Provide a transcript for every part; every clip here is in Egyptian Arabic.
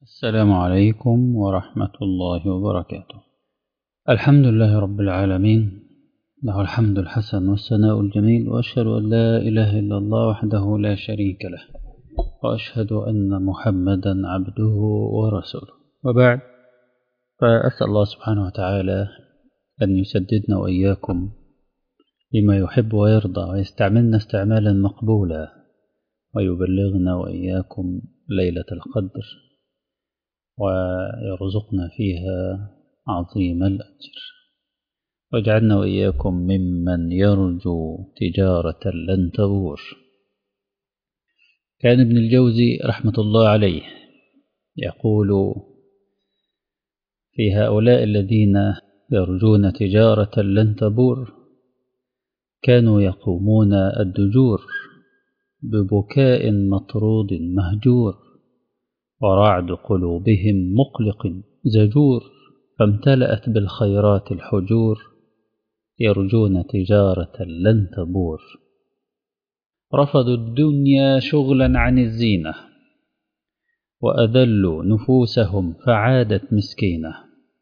السلام عليكم ورحمة الله وبركاته الحمد لله رب العالمين له الحمد الحسن والثناء الجميل وأشهد أن لا إله إلا الله وحده لا شريك له وأشهد أن محمدا عبده ورسوله وبعد فأسأل الله سبحانه وتعالى أن يسددنا وإياكم لما يحب ويرضى ويستعملنا استعمالا مقبولا ويبلغنا وإياكم ليلة القدر ويرزقنا فيها عظيم الأجر واجعلنا وإياكم ممن يرجو تجارة لن تبور كان ابن الجوزي رحمة الله عليه يقول في هؤلاء الذين يرجون تجارة لن تبور كانوا يقومون الدجور ببكاء مطرود مهجور ورعد قلوبهم مقلق زجور فامتلأت بالخيرات الحجور يرجون تجارة لن تبور رفضوا الدنيا شغلا عن الزينة وأذلوا نفوسهم فعادت مسكينة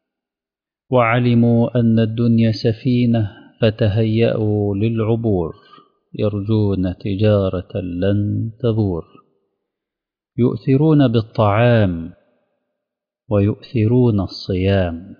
وعلموا أن الدنيا سفينة فتهيأوا للعبور يرجون تجارة لن تبور يؤثرون بالطعام ويؤثرون الصيام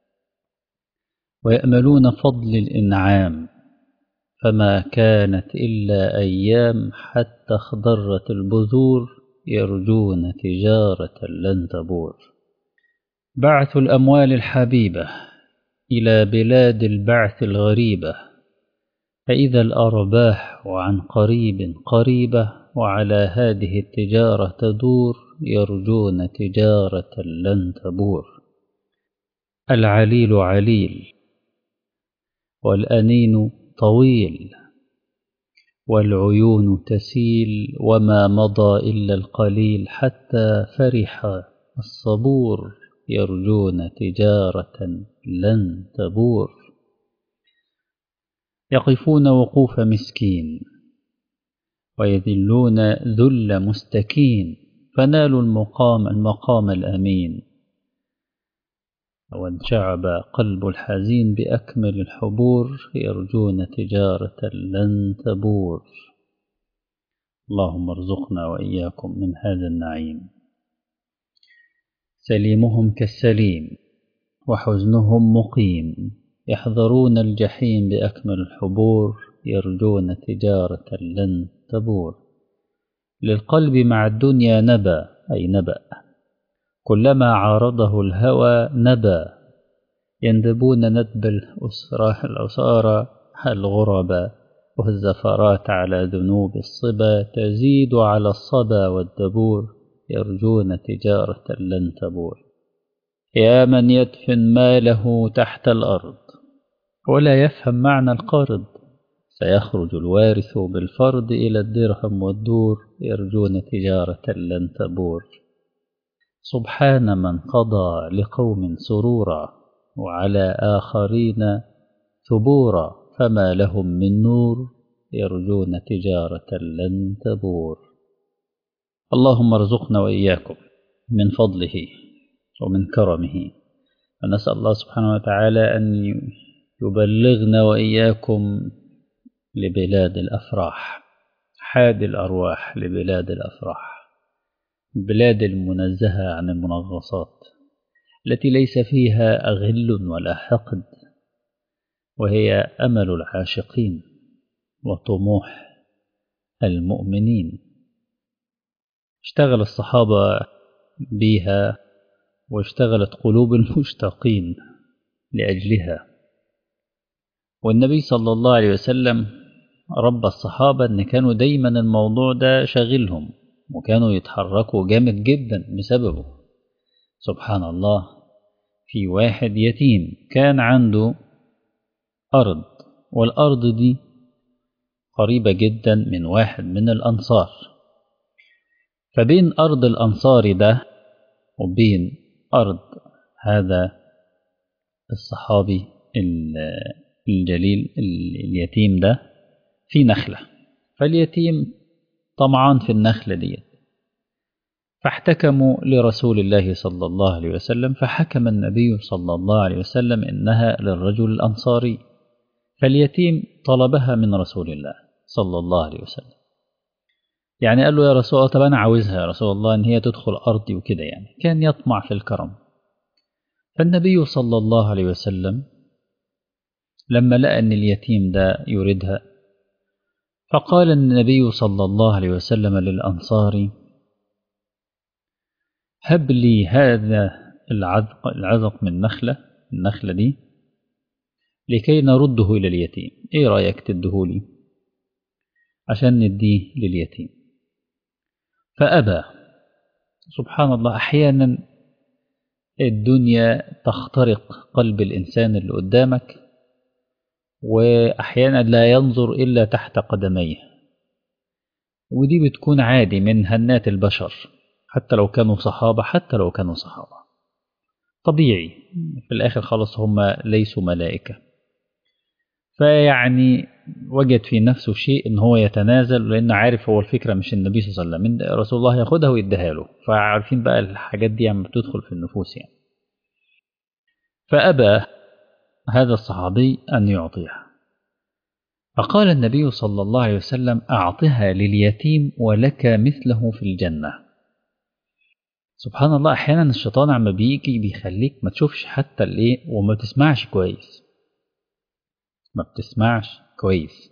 ويأملون فضل الإنعام فما كانت إلا أيام حتى اخضرت البذور يرجون تجارة لن تبور بعثوا الأموال الحبيبة إلى بلاد البعث الغريبة فإذا الأرباح عن قريب قريبة وعلى هذه التجارة تدور يرجون تجارة لن تبور العليل عليل والأنين طويل والعيون تسيل وما مضى إلا القليل حتى فرح الصبور يرجون تجارة لن تبور يقفون وقوف مسكين ويذلون ذل مستكين فنالوا المقام المقام الأمين وانشعب قلب الحزين بأكمل الحبور يرجون تجارة لن تبور اللهم ارزقنا وإياكم من هذا النعيم سليمهم كالسليم وحزنهم مقيم يحذرون الجحيم بأكمل الحبور يرجون تجارة لن تبور للقلب مع الدنيا نبى أي نبأ كلما عارضه الهوى نبى يندبون ندب الأسرى الأسارى الغربا والزفرات على ذنوب الصبا تزيد على الصبا والدبور يرجون تجارة لن تبور يا من يدفن ماله تحت الأرض ولا يفهم معنى القرض سيخرج الوارث بالفرض إلى الدرهم والدور يرجون تجارة لن تبور سبحان من قضى لقوم سرورا وعلى آخرين ثبورا فما لهم من نور يرجون تجارة لن تبور اللهم ارزقنا وإياكم من فضله ومن كرمه ونسأل الله سبحانه وتعالى أن يبلغنا وإياكم لبلاد الأفراح حاد الأرواح لبلاد الأفراح البلاد المنزهة عن المنغصات التي ليس فيها غل ولا حقد وهي أمل العاشقين وطموح المؤمنين اشتغل الصحابة بها واشتغلت قلوب المشتاقين لأجلها والنبي صلى الله عليه وسلم رب الصحابة أن كانوا دايما الموضوع ده شاغلهم وكانوا يتحركوا جامد جدا بسببه سبحان الله في واحد يتيم كان عنده أرض والأرض دي قريبة جدا من واحد من الأنصار فبين أرض الأنصار ده وبين أرض هذا الصحابي الجليل اليتيم ده في نخلة فاليتيم طمعان في النخلة ديت فاحتكموا لرسول الله صلى الله عليه وسلم فحكم النبي صلى الله عليه وسلم إنها للرجل الأنصاري فاليتيم طلبها من رسول الله صلى الله عليه وسلم يعني قال له يا رسول الله طب أنا عاوزها يا رسول الله إن هي تدخل أرضي وكده يعني كان يطمع في الكرم فالنبي صلى الله عليه وسلم لما لقى أن اليتيم ده يريدها فقال النبي صلى الله عليه وسلم للأنصار هب لي هذا العذق, العذق من نخلة النخلة دي لكي نرده إلى اليتيم إيه رأيك تدهولي عشان نديه لليتيم فأبى سبحان الله أحيانا الدنيا تخترق قلب الإنسان اللي قدامك وأحيانا لا ينظر إلا تحت قدميه ودي بتكون عادي من هنات البشر حتى لو كانوا صحابة حتى لو كانوا صحابة طبيعي في الآخر خلص هم ليسوا ملائكة فيعني وجد في نفسه شيء ان هو يتنازل لان عارف هو الفكره مش النبي صلى الله عليه وسلم رسول الله ياخدها ويديها له فعارفين بقى الحاجات دي عم بتدخل في النفوس يعني فابى هذا الصحابي ان يعطيها فقال النبي صلى الله عليه وسلم اعطها لليتيم ولك مثله في الجنه سبحان الله احيانا الشيطان عم بيجي بيخليك ما تشوفش حتى الايه وما تسمعش كويس ما بتسمعش كويس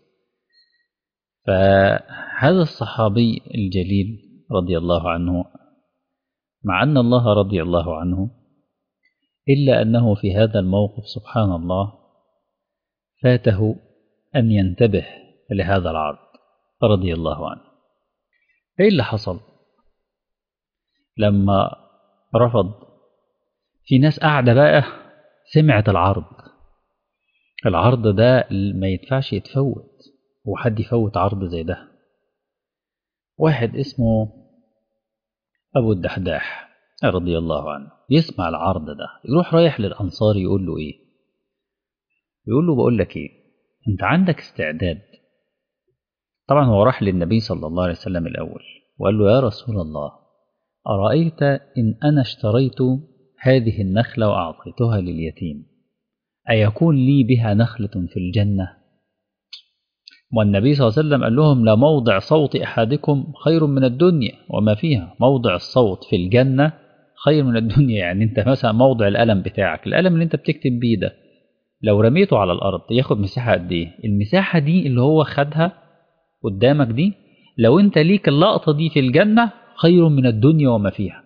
فهذا الصحابي الجليل رضي الله عنه مع أن الله رضي الله عنه إلا أنه في هذا الموقف سبحان الله فاته أن ينتبه لهذا العرض رضي الله عنه إيه اللي حصل لما رفض في ناس قاعدة بقى سمعت العرض العرض ده ما يدفعش يتفوت هو حد يفوت عرض زي ده واحد اسمه أبو الدحداح رضي الله عنه يسمع العرض ده يروح رايح للأنصار يقول له إيه يقول له بقول لك إيه أنت عندك استعداد طبعا هو راح للنبي صلى الله عليه وسلم الأول وقال له يا رسول الله أرأيت إن أنا اشتريت هذه النخلة وأعطيتها لليتيم أيكون لي بها نخلة في الجنة والنبي صلى الله عليه وسلم قال لهم لموضع صوت أحدكم خير من الدنيا وما فيها موضع الصوت في الجنة خير من الدنيا يعني أنت مثلا موضع القلم بتاعك القلم اللي أنت بتكتب بيه ده لو رميته على الأرض ياخد مساحة قد إيه المساحة دي اللي هو خدها قدامك دي لو أنت ليك اللقطة دي في الجنة خير من الدنيا وما فيها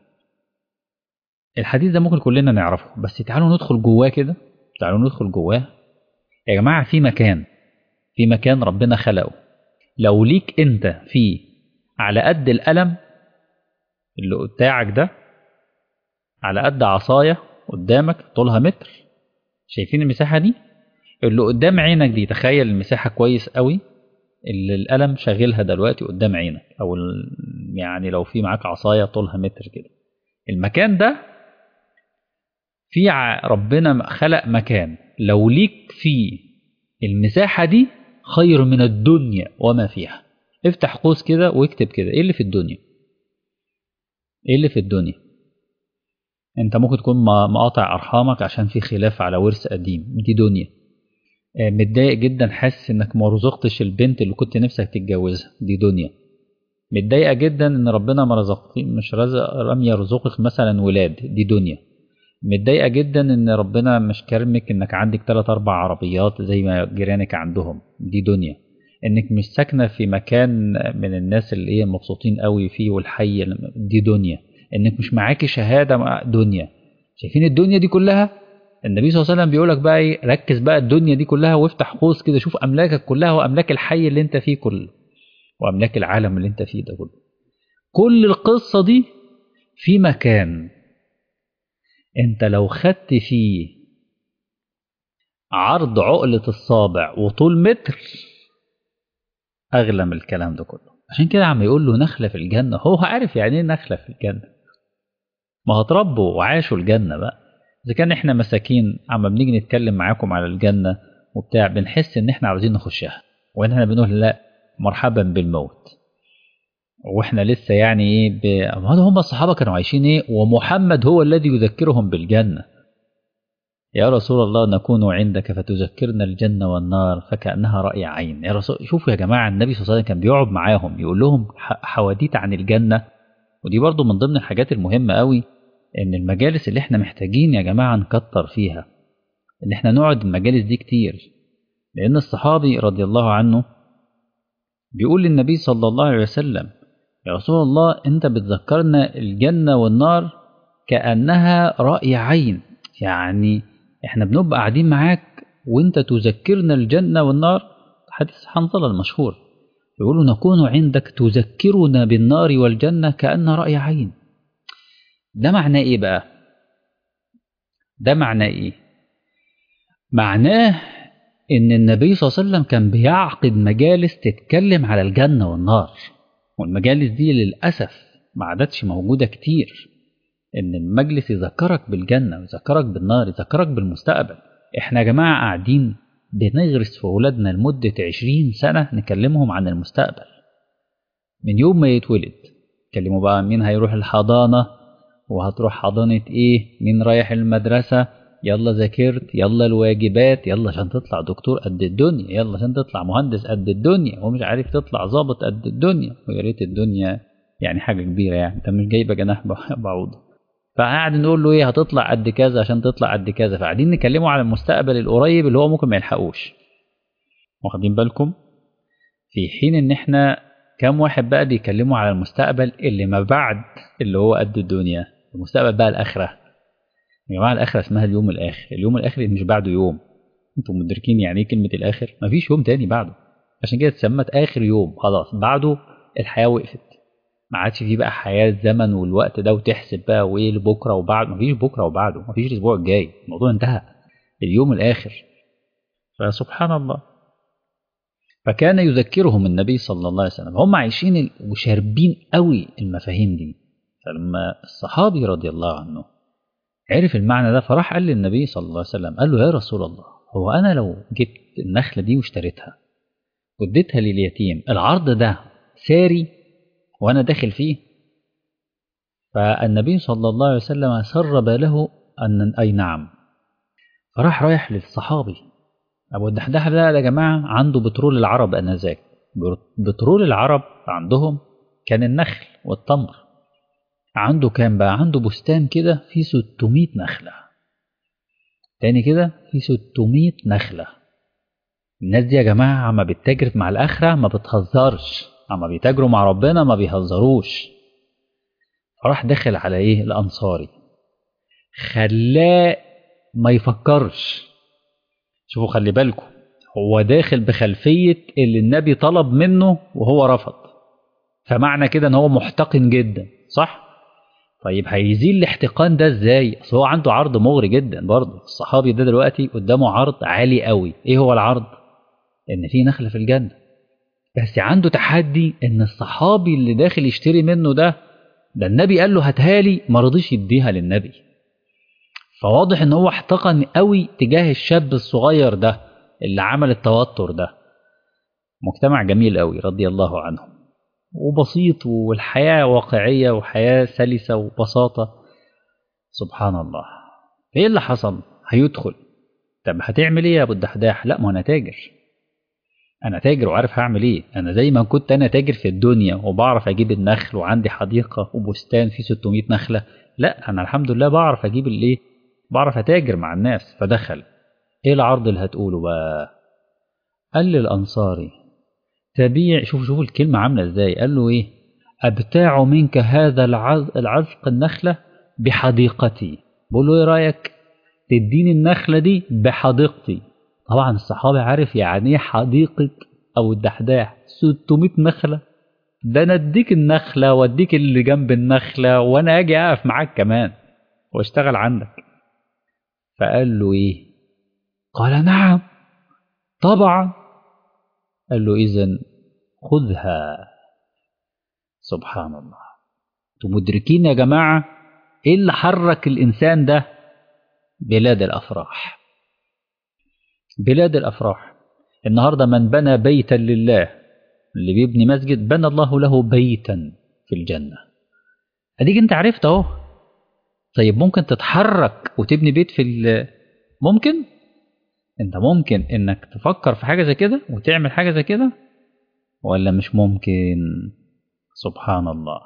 الحديث ده ممكن كلنا نعرفه بس تعالوا ندخل جواه كده تعالوا ندخل جواه يا جماعة في مكان في مكان ربنا خلقه لو ليك انت فيه على قد القلم اللي بتاعك ده على قد عصاية قدامك طولها متر شايفين المساحة دي اللي قدام عينك دي تخيل المساحة كويس قوي اللي القلم شاغلها دلوقتي قدام عينك او يعني لو في معاك عصاية طولها متر كده المكان ده في ربنا خلق مكان لو ليك فيه المساحة دي خير من الدنيا وما فيها افتح قوس كده واكتب كده ايه اللي في الدنيا ايه اللي في الدنيا انت ممكن تكون مقاطع ارحامك عشان في خلاف على ورث قديم دي دنيا متضايق جدا حاسس انك ما رزقتش البنت اللي كنت نفسك تتجوزها دي دنيا متضايقه جدا ان ربنا ما رزقك مش رزق لم يرزقك مثلا ولاد دي دنيا متضايقه جدا ان ربنا مش كرمك انك عندك ثلاث اربع عربيات زي ما جيرانك عندهم دي دنيا انك مش ساكنه في مكان من الناس اللي ايه مبسوطين قوي فيه والحي دي دنيا انك مش معاكي شهاده دنيا شايفين الدنيا دي كلها النبي صلى الله عليه وسلم بيقول لك بقى ايه ركز بقى الدنيا دي كلها وافتح قوس كده شوف املاكك كلها واملاك الحي اللي انت فيه كله واملاك العالم اللي انت فيه ده كله كل القصه دي في مكان انت لو خدت فيه عرض عقلة الصابع وطول متر أغلى من الكلام ده كله عشان كده عم يقول له نخلة في الجنة هو عارف يعني ايه نخلة في الجنة ما هتربوا وعاشوا الجنة بقى إذا كان إحنا مساكين عم بنيجي نتكلم معاكم على الجنة وبتاع بنحس إن إحنا عاوزين نخشها وإن إحنا بنقول لا مرحبا بالموت واحنا لسه يعني ايه ب... هذا هم الصحابه كانوا عايشين ايه ومحمد هو الذي يذكرهم بالجنه يا رسول الله نكون عندك فتذكرنا الجنه والنار فكانها راي عين يا رسول شوفوا يا جماعه النبي صلى الله عليه وسلم كان بيقعد معاهم يقول لهم حواديت عن الجنه ودي برضو من ضمن الحاجات المهمه قوي ان المجالس اللي احنا محتاجين يا جماعه نكتر فيها ان احنا نقعد المجالس دي كتير لان الصحابي رضي الله عنه بيقول للنبي صلى الله عليه وسلم يا رسول الله انت بتذكرنا الجنه والنار كانها راي عين يعني احنا بنبقى قاعدين معاك وانت تذكرنا الجنه والنار حديث حنظله المشهور يقولوا نكون عندك تذكرنا بالنار والجنه كان راي عين ده معناه ايه بقى ده معناه ايه معناه ان النبي صلى الله عليه وسلم كان بيعقد مجالس تتكلم على الجنه والنار والمجالس دي للاسف ما عادتش موجوده كتير ان المجلس يذكرك بالجنه ويذكرك بالنار يذكرك بالمستقبل احنا يا جماعه قاعدين بنغرس في اولادنا لمده 20 سنه نكلمهم عن المستقبل من يوم ما يتولد كلموا بقى مين هيروح الحضانه وهتروح حضانه ايه مين رايح المدرسه يلا ذاكرت يلا الواجبات يلا عشان تطلع دكتور قد الدنيا يلا عشان تطلع مهندس قد الدنيا ومش عارف تطلع ظابط قد الدنيا ويا ريت الدنيا يعني حاجه كبيره يعني انت مش جايبه جناح بعوضه فقاعد نقول له ايه هتطلع قد كذا عشان تطلع قد كذا فقاعدين نكلمه على المستقبل القريب اللي هو ممكن ما يلحقوش واخدين بالكم في حين ان احنا كم واحد بقى بيكلموا على المستقبل اللي ما بعد اللي هو قد الدنيا المستقبل بقى الاخره يا جماعه الاخره اسمها اليوم الاخر اليوم الاخر مش بعده يوم انتوا مدركين يعني ايه كلمه الاخر مفيش يوم تاني بعده عشان كده اتسمت اخر يوم خلاص بعده الحياه وقفت ما عادش فيه بقى حياه الزمن والوقت ده وتحسب بقى وايه لبكره وبعد مفيش بكره وبعده مفيش الاسبوع الجاي الموضوع انتهى اليوم الاخر فسبحان الله فكان يذكرهم النبي صلى الله عليه وسلم هم عايشين وشاربين قوي المفاهيم دي فلما الصحابي رضي الله عنه عرف المعنى ده فراح قال للنبي صلى الله عليه وسلم قال له يا رسول الله هو أنا لو جبت النخلة دي واشتريتها واديتها لليتيم العرض ده ساري وأنا داخل فيه فالنبي صلى الله عليه وسلم سرب له أن أي نعم فراح رايح للصحابي أبو الدحداح ده يا جماعة عنده بترول العرب أنذاك بترول العرب عندهم كان النخل والتمر عنده كام بقى عنده بستان كده فيه 600 نخلة تاني كده فيه 600 نخلة الناس دي يا جماعة عما بتتاجر مع الآخرة ما بتهزرش عما بيتاجروا مع ربنا ما بيهزروش فراح داخل على ايه الأنصاري خلاه ما يفكرش شوفوا خلي بالكم هو داخل بخلفية اللي النبي طلب منه وهو رفض فمعنى كده ان هو محتقن جدا صح؟ طيب هيزيل الاحتقان ده ازاي اصل هو عنده عرض مغري جدا برضه الصحابي ده دلوقتي قدامه عرض عالي قوي ايه هو العرض ان في نخله في الجنه بس عنده تحدي ان الصحابي اللي داخل يشتري منه ده ده النبي قال له هاتها لي ما رضيش يديها للنبي فواضح ان هو احتقن قوي تجاه الشاب الصغير ده اللي عمل التوتر ده مجتمع جميل قوي رضي الله عنهم وبسيط والحياة واقعية وحياة سلسة وبساطة سبحان الله ايه اللي حصل هيدخل طب هتعمل ايه يا ابو الدحداح لا ما انا تاجر انا تاجر وعارف هعمل ايه انا زي ما كنت انا تاجر في الدنيا وبعرف اجيب النخل وعندي حديقة وبستان فيه 600 نخلة لا انا الحمد لله بعرف اجيب الايه بعرف اتاجر مع الناس فدخل ايه العرض اللي هتقوله بقى قال للانصاري تبيع شوف شوف الكلمة عاملة ازاي قال له ايه ابتاع منك هذا العزق النخلة بحديقتي بقول له ايه رأيك تديني النخلة دي بحديقتي طبعا الصحابي عارف يعني ايه حديقة او الدحداح 600 نخلة ده انا اديك النخلة واديك اللي جنب النخلة وانا اجي اقف معاك كمان واشتغل عندك فقال له ايه قال نعم طبعا قال له إذا خذها سبحان الله انتوا مدركين يا جماعة إيه اللي حرك الإنسان ده بلاد الأفراح بلاد الأفراح النهاردة من بنى بيتا لله اللي بيبني مسجد بنى الله له بيتا في الجنة اديك انت عرفت اهو طيب ممكن تتحرك وتبني بيت في ال- ممكن انت ممكن انك تفكر في حاجة زي كده وتعمل حاجة زي كده ولا مش ممكن سبحان الله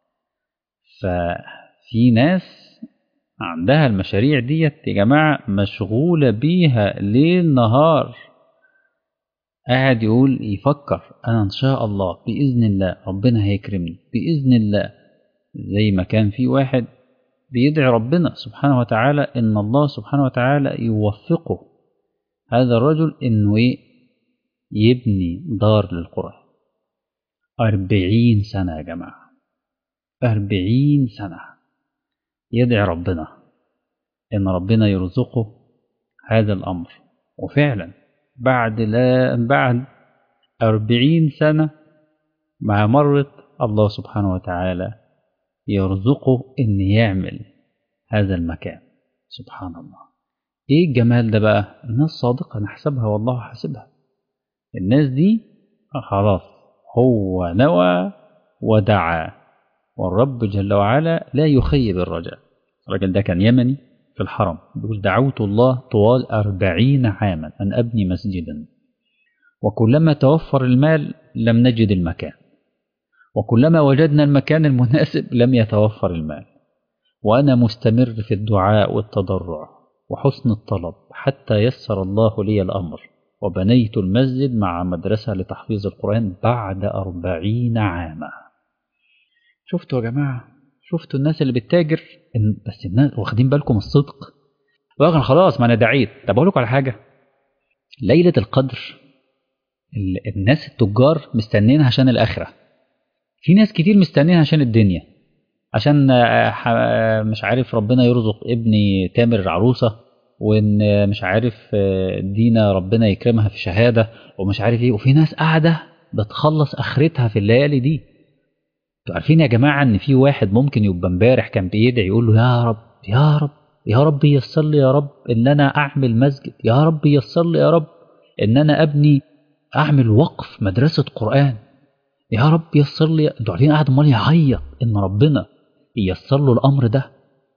ففي ناس عندها المشاريع ديت يا جماعة مشغولة بيها ليل نهار قاعد يقول يفكر أنا إن شاء الله بإذن الله ربنا هيكرمني بإذن الله زي ما كان في واحد بيدعي ربنا سبحانه وتعالى إن الله سبحانه وتعالى يوفقه هذا الرجل إنه إيه يبني دار للقرآن أربعين سنة يا جماعة أربعين سنة يدعي ربنا إن ربنا يرزقه هذا الأمر وفعلا بعد لا بعد أربعين سنة مع مرت الله سبحانه وتعالى يرزقه إن يعمل هذا المكان سبحان الله إيه الجمال ده بقى الناس صادقة نحسبها والله حاسبها الناس دي خلاص هو نوى ودعا والرب جل وعلا لا يخيب الرجاء الرجل ده كان يمني في الحرم بيقول دعوت الله طوال أربعين عاما أن أبني مسجدا وكلما توفر المال لم نجد المكان وكلما وجدنا المكان المناسب لم يتوفر المال وأنا مستمر في الدعاء والتضرع وحسن الطلب حتى يسر الله لي الأمر وبنيت المسجد مع مدرسة لتحفيظ القرآن بعد أربعين عاما شفتوا يا جماعة شفتوا الناس اللي بتتاجر إن- بس الناس واخدين بالكم الصدق بقى خلاص ما انا دعيت طب اقول لكم على حاجه ليله القدر ال- الناس التجار مستنينها عشان الاخره في ناس كتير مستنينها عشان الدنيا عشان آه، ح- آه، مش عارف ربنا يرزق ابني تامر عروسه وان آه، مش عارف آه، دينا ربنا يكرمها في شهاده ومش عارف ايه وفي ناس قاعده بتخلص اخرتها في الليالي دي انتوا عارفين يا جماعه ان في واحد ممكن يبقى امبارح كان بيدعي يقول له يا رب يا رب يا رب يسر لي يا رب ان انا اعمل مسجد يا رب يسر لي يا رب ان انا ابني اعمل وقف مدرسه قران يا رب يسر لي انتوا عارفين قاعد امال يعيط ان ربنا ييسر له الامر ده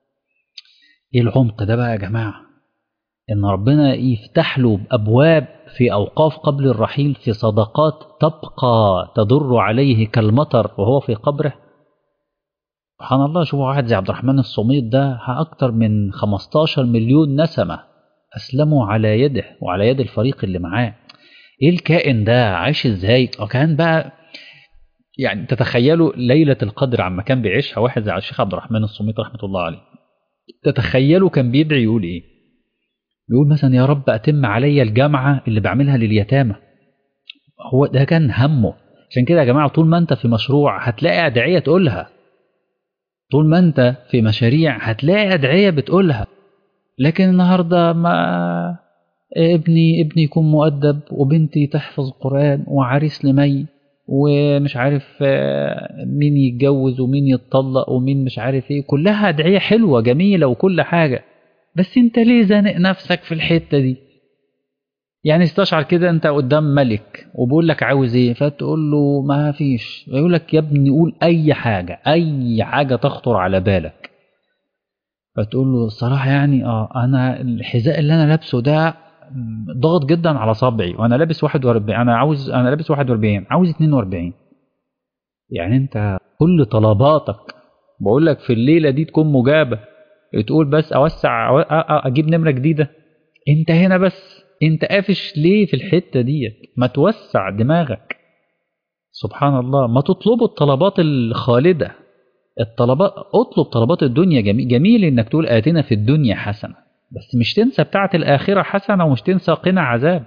ايه العمق ده بقى يا جماعه ان ربنا يفتح له ابواب في اوقاف قبل الرحيل في صدقات تبقى تضر عليه كالمطر وهو في قبره سبحان الله شوفوا واحد زي عبد الرحمن الصميت ده اكتر من 15 مليون نسمه اسلموا على يده وعلى يد الفريق اللي معاه ايه الكائن ده عايش ازاي وكان بقى يعني تتخيلوا ليله القدر عما كان بيعيشها واحد زي الشيخ عبد الرحمن الصميت رحمه الله عليه تتخيلوا كان بيدعي يقول ايه بيقول مثلا يا رب اتم عليا الجامعه اللي بعملها لليتامى هو ده كان همه عشان كده يا جماعه طول ما انت في مشروع هتلاقي ادعيه تقولها طول ما انت في مشاريع هتلاقي ادعيه بتقولها لكن النهارده ما ابني ابني يكون مؤدب وبنتي تحفظ قرآن وعريس لمي ومش عارف آه، مين يتجوز ومين يتطلق ومين مش عارف ايه كلها ادعيه حلوه جميله وكل حاجه بس انت ليه زانق نفسك في الحته دي يعني استشعر كده انت قدام ملك وبيقول لك عاوز ايه فتقول له ما فيش يقول لك يا ابني قول اي حاجه اي حاجه تخطر على بالك فتقول له الصراحه يعني اه انا الحذاء اللي انا لابسه ده ضغط جدا على صبعي وانا لابس 41 انا عاوز انا لابس 41 عاوز 42 يعني انت كل طلباتك بقول لك في الليله دي تكون مجابه تقول بس اوسع أو- أ- أ- اجيب نمره جديده انت هنا بس انت قافش ليه في الحته ديت ما توسع دماغك سبحان الله ما تطلبوا الطلبات الخالده الطلبات اطلب طلبات الدنيا جميل, جميل انك تقول اتنا في الدنيا حسنه بس مش تنسى بتاعه الاخره حسنه ومش تنسى قنا عذاب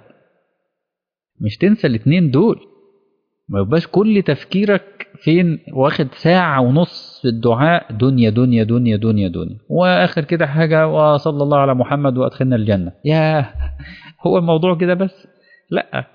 مش تنسى الاتنين دول ما يبقاش كل تفكيرك فين واخد ساعة ونص في الدعاء دنيا دنيا دنيا دنيا دنيا وآخر كده حاجة وصلى الله على محمد وأدخلنا الجنة يا هو الموضوع كده بس لا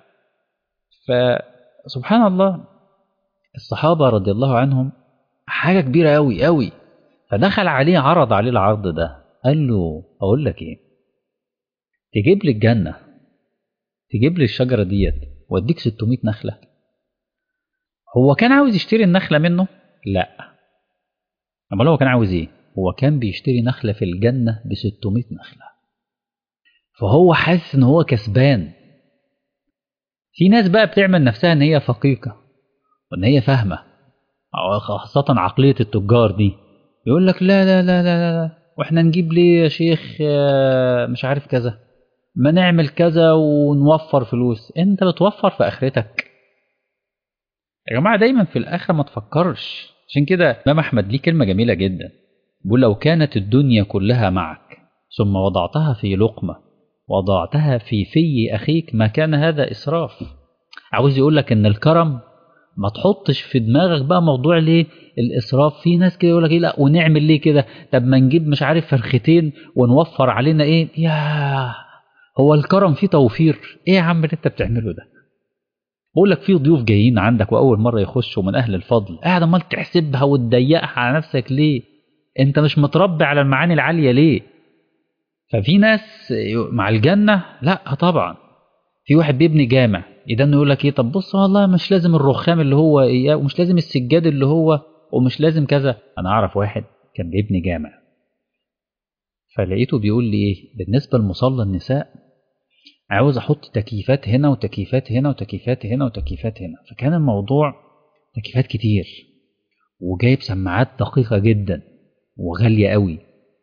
فسبحان الله الصحابة رضي الله عنهم حاجة كبيرة أوي أوي فدخل عليه عرض عليه العرض ده قال له أقول لك إيه تجيب لي الجنة تجيب لي الشجرة ديت واديك 600 نخلة هو كان عاوز يشتري النخلة منه؟ لا أمال هو كان عاوز إيه؟ هو كان بيشتري نخلة في الجنة ب 600 نخلة فهو حاسس إن هو كسبان في ناس بقى بتعمل نفسها إن هي فقيقة وإن هي فاهمة أو خاصة عقلية التجار دي يقول لك لا لا لا لا لا واحنا نجيب ليه يا شيخ آه، مش عارف كذا ما نعمل كذا ونوفر فلوس انت بتوفر في اخرتك يا جماعه دايما في الاخره ما تفكرش عشان كده امام احمد ليه كلمه جميله جدا بيقول لو كانت الدنيا كلها معك ثم وضعتها في لقمه وضعتها في في اخيك ما كان هذا اسراف عاوز يقول لك ان الكرم ما تحطش في دماغك بقى موضوع ليه الاسراف في ناس كده يقول لك ايه لا ونعمل ليه كده طب ما نجيب مش عارف فرختين ونوفر علينا ايه يا هو الكرم فيه توفير ايه يا عم اللي انت بتعمله ده بقول لك في ضيوف جايين عندك واول مره يخشوا من اهل الفضل قاعد امال تحسبها وتضيقها على نفسك ليه انت مش متربي على المعاني العاليه ليه ففي ناس مع الجنه لا طبعا في واحد بيبني جامع يدن يقول لك ايه طب بص والله مش لازم الرخام اللي هو اياه ومش لازم السجاد اللي هو ومش لازم كذا انا اعرف واحد كان بيبني جامع فلقيته بيقول لي ايه بالنسبه لمصلى النساء عاوز احط تكييفات هنا وتكييفات هنا وتكييفات هنا وتكييفات هنا فكان الموضوع تكييفات كتير وجايب سماعات دقيقه جدا وغاليه قوي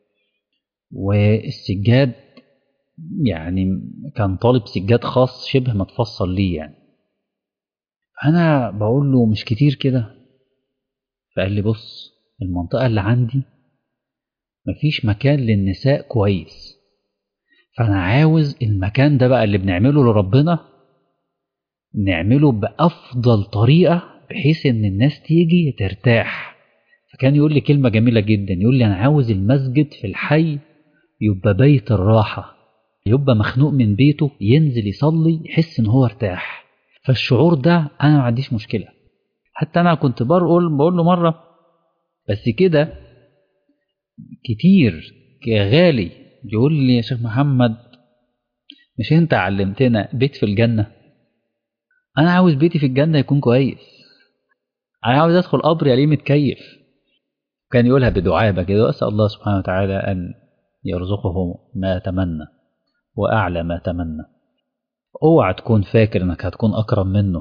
والسجاد يعني كان طالب سجاد خاص شبه متفصل ليه يعني انا بقول له مش كتير كده فقال لي بص المنطقه اللي عندي مفيش مكان للنساء كويس فانا عاوز المكان ده بقى اللي بنعمله لربنا نعمله بافضل طريقه بحيث ان الناس تيجي ترتاح فكان يقول لي كلمه جميله جدا يقول لي انا عاوز المسجد في الحي يبقى بيت الراحه يبقى مخنوق من بيته ينزل يصلي يحس ان هو ارتاح فالشعور ده انا ما عنديش مشكله حتى انا كنت بقول بقول له مره بس كده كتير غالي يقول لي يا شيخ محمد مش انت علمتنا بيت في الجنه انا عاوز بيتي في الجنه يكون كويس انا عاوز ادخل قبري عليه متكيف كان يقولها بدعابه كده واسال الله سبحانه وتعالى ان يرزقه ما يتمنى واعلى ما تمنى اوعى تكون فاكر انك هتكون اكرم منه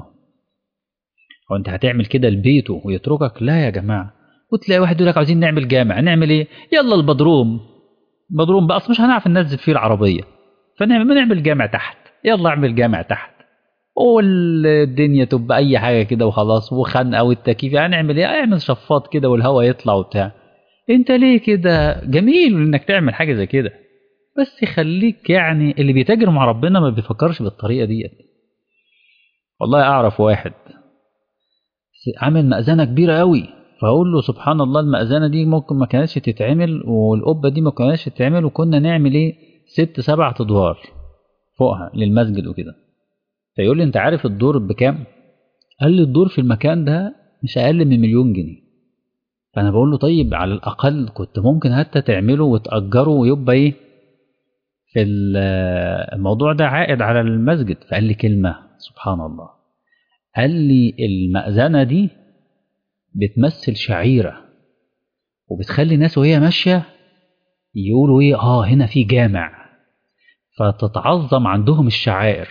هو انت هتعمل كده لبيته ويتركك لا يا جماعه وتلاقي واحد يقول لك عاوزين نعمل جامع نعمل ايه يلا البدروم بدروم بقى اصل مش هنعرف ننزل فيه العربيه فنعمل نعمل جامع تحت يلا اعمل جامع تحت والدنيا تبقى اي حاجه كده وخلاص وخنقه والتكييف هنعمل ايه اعمل شفاط كده والهواء يطلع وبتاع انت ليه كده جميل انك تعمل حاجه زي كده بس خليك يعني اللي بيتاجر مع ربنا ما بيفكرش بالطريقه ديت والله اعرف واحد عامل مأذنه كبيره قوي فاقول له سبحان الله المأذنه دي ممكن ما كانتش تتعمل والقبه دي ما كانتش تتعمل وكنا نعمل ايه ست سبع ادوار فوقها للمسجد وكده فيقول لي انت عارف الدور بكام قال لي الدور في المكان ده مش اقل من مليون جنيه فانا بقول له طيب على الاقل كنت ممكن حتى تعمله وتاجره ويبقى ايه في الموضوع ده عائد على المسجد فقال لي كلمه سبحان الله قال لي المأذنه دي بتمثل شعيره وبتخلي الناس وهي ماشيه يقولوا ايه اه هنا في جامع فتتعظم عندهم الشعائر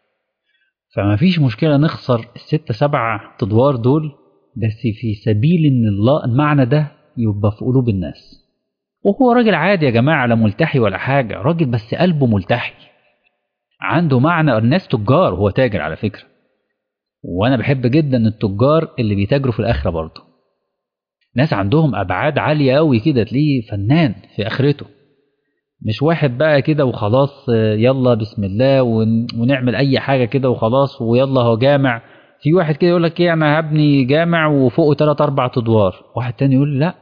فما فيش مشكلة نخسر الستة سبعة أدوار دول بس في سبيل إن الله المعنى ده يبقى في قلوب الناس وهو راجل عادي يا جماعة لا ملتحي ولا حاجة راجل بس قلبه ملتحي عنده معنى الناس تجار هو تاجر على فكرة وأنا بحب جدا التجار اللي بيتاجروا في الآخرة برضه ناس عندهم أبعاد عالية أوي كده تلاقيه فنان في آخرته مش واحد بقى كده وخلاص يلا بسم الله ونعمل اي حاجه كده وخلاص ويلا هو جامع في واحد كده يقول لك ايه انا هبني جامع وفوقه ثلاث اربع ادوار واحد تاني يقول لا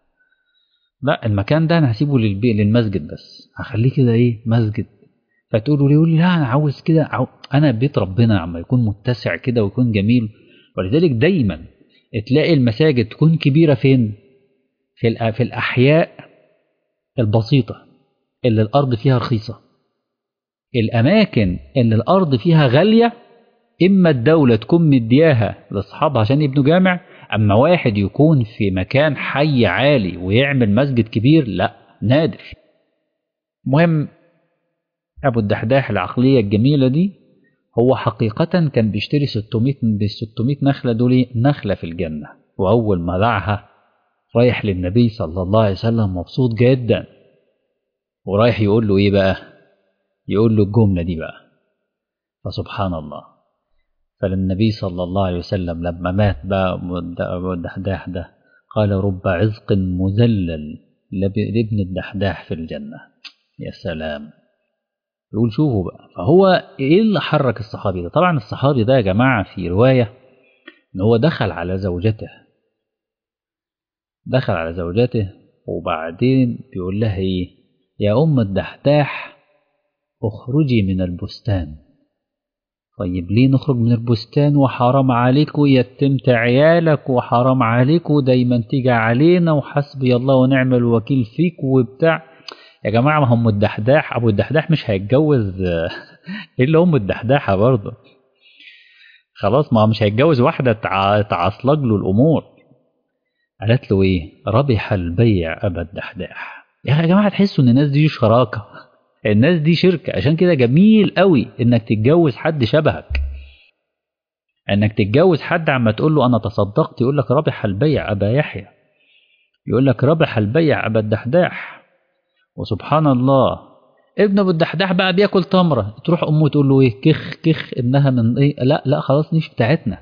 لا المكان ده انا هسيبه للبيت للمسجد بس هخليه كده ايه مسجد فتقولوا لي يقول لي لا انا عاوز كده عاو... انا بيت ربنا عما يكون متسع كده ويكون جميل ولذلك دايما تلاقي المساجد تكون كبيره فين في في الاحياء البسيطه اللي الأرض فيها رخيصة الأماكن اللي الأرض فيها غالية إما الدولة تكون مدياها لأصحابها عشان يبنوا جامع أما واحد يكون في مكان حي عالي ويعمل مسجد كبير لا نادر مهم أبو الدحداح العقلية الجميلة دي هو حقيقة كان بيشتري 600 ب 600 نخلة دول نخلة في الجنة وأول ما باعها رايح للنبي صلى الله عليه وسلم مبسوط جدا ورايح يقول له إيه بقى؟ يقول له الجملة دي بقى فسبحان الله فالنبي صلى الله عليه وسلم لما مات بقى أبو الدحداح ده قال رب عزق مذلل لابن الدحداح في الجنة يا سلام يقول شوفوا بقى فهو ايه اللي حرك الصحابي ده طبعا الصحابي ده يا جماعة في رواية ان هو دخل على زوجته دخل على زوجته وبعدين بيقول لها ايه يا ام الدحداح اخرجي من البستان طيب ليه نخرج من البستان وحرام عليكم يتمت عيالك وحرام عليكم دايما تيجي علينا وحسبي الله ونعم الوكيل فيك وبتاع يا جماعة ما هم الدحداح أبو الدحداح مش هيتجوز إلا أم الدحداحة برضه خلاص ما هو مش هيتجوز واحدة تعصلج له الأمور قالت له إيه ربح البيع أبا الدحداح يا جماعة تحسوا إن الناس دي شراكة الناس دي شركة عشان كده جميل قوي إنك تتجوز حد شبهك إنك تتجوز حد عما تقول له أنا تصدقت يقول لك ربح البيع أبا يحيى يقول لك ربح البيع أبا الدحداح وسبحان الله ابن ابو الدحداح بقى بياكل تمره تروح امه تقول له ايه كخ كخ ابنها من ايه لا لا خلاص مش بتاعتنا